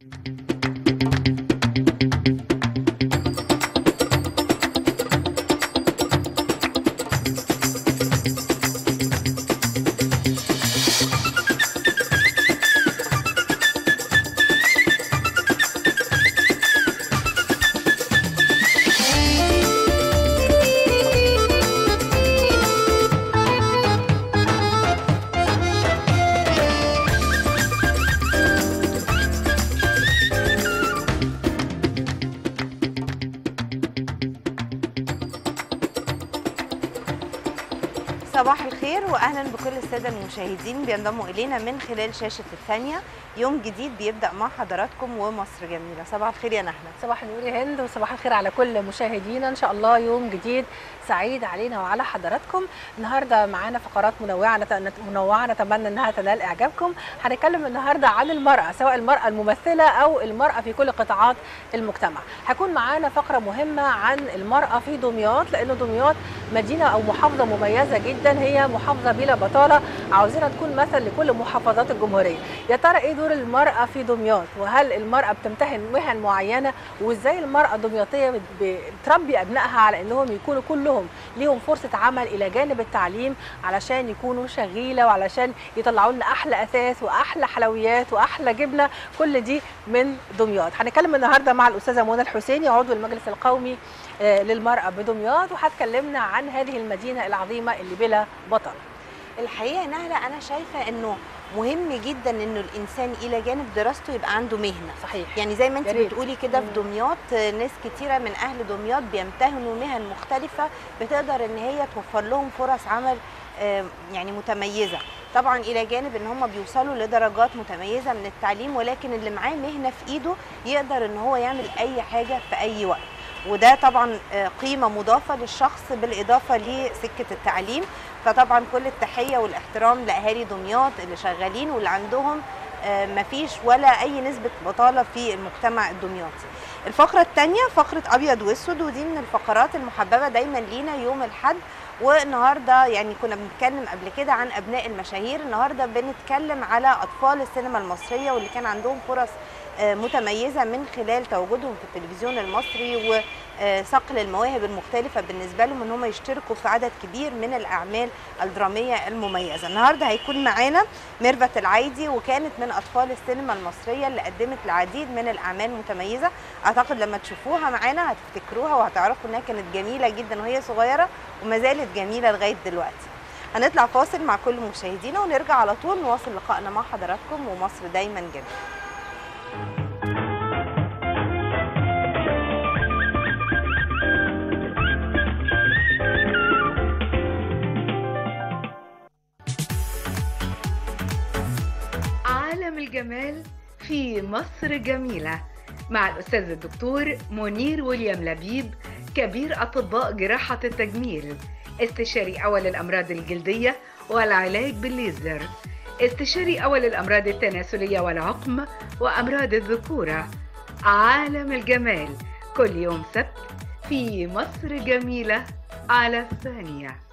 صباح الخير واهلا بكل الساده المشاهدين بينضموا الينا من خلال شاشه الثانيه يوم جديد بيبدا مع حضراتكم ومصر جميله صباح الخير يا نحله صباح النور يا هند وصباح الخير على كل مشاهدينا ان شاء الله يوم جديد سعيد علينا وعلى حضراتكم النهارده معانا فقرات منوعه نت- منوعه نتمنى انها تنال اعجابكم هنتكلم النهارده عن المراه سواء المراه الممثله او المراه في كل قطاعات المجتمع هيكون معانا فقره مهمه عن المراه في دمياط لانه دمياط مدينه او محافظه مميزه جدا هي محافظه بلا بطاله عاوزينها تكون مثل لكل محافظات الجمهوريه يا ترى ايه دور المراه في دمياط وهل المراه بتمتهن مهن معينه وازاي المراه الدمياطيه بت- بتربي ابنائها على انهم يكونوا كلهم ليهم فرصه عمل الى جانب التعليم علشان يكونوا شغيله وعلشان يطلعوا لنا احلى اثاث واحلى حلويات واحلى جبنه كل دي من دمياط هنتكلم النهارده مع الاستاذه منى الحسيني عضو المجلس القومي آه، للمراه بدمياط وهتكلمنا عن هذه المدينه العظيمه اللي بلا بطل الحقيقه يا نهله انا شايفه انه مهم جدا انه الانسان الى جانب دراسته يبقى عنده مهنه صحيح يعني زي ما انت يا ريت. بتقولي كده في مم. دمياط آه، ناس كتيره من اهل دمياط بيمتهنوا مهن مختلفه بتقدر ان هي توفر لهم فرص عمل آه، يعني متميزه طبعا الى جانب ان هم بيوصلوا لدرجات متميزه من التعليم ولكن اللي معاه مهنه في ايده يقدر ان هو يعمل اي حاجه في اي وقت وده طبعا آه، قيمه مضافه للشخص بالاضافه لسكه التعليم فطبعا كل التحيه والاحترام لاهالي دمياط اللي شغالين واللي عندهم آه، مفيش ولا اي نسبه بطاله في المجتمع الدمياطي الفقره الثانيه فقره ابيض واسود ودي من الفقرات المحببه دايما لينا يوم الاحد والنهارده يعني كنا بنتكلم قبل كده عن ابناء المشاهير النهارده بنتكلم على اطفال السينما المصريه واللي كان عندهم فرص آه، متميزه من خلال تواجدهم في التلفزيون المصري وصقل المواهب المختلفه بالنسبه لهم ان هم يشتركوا في عدد كبير من الاعمال الدراميه المميزه النهارده هيكون معانا ميرفت العايدي وكانت من اطفال السينما المصريه اللي قدمت العديد من الاعمال المتميزه اعتقد لما تشوفوها معانا هتفتكروها وهتعرفوا انها كانت جميله جدا وهي صغيره وما زالت جميله لغايه دلوقتي هنطلع فاصل مع كل مشاهدينا ونرجع على طول نواصل لقائنا مع حضراتكم ومصر دايما جميله عالم الجمال في مصر جميلة مع الأستاذ الدكتور منير ويليام لبيب كبير أطباء جراحة التجميل استشاري أول الأمراض الجلدية والعلاج بالليزر استشاري أول الأمراض التناسلية والعقم وأمراض الذكورة عالم الجمال كل يوم سبت في مصر جميلة على الثانية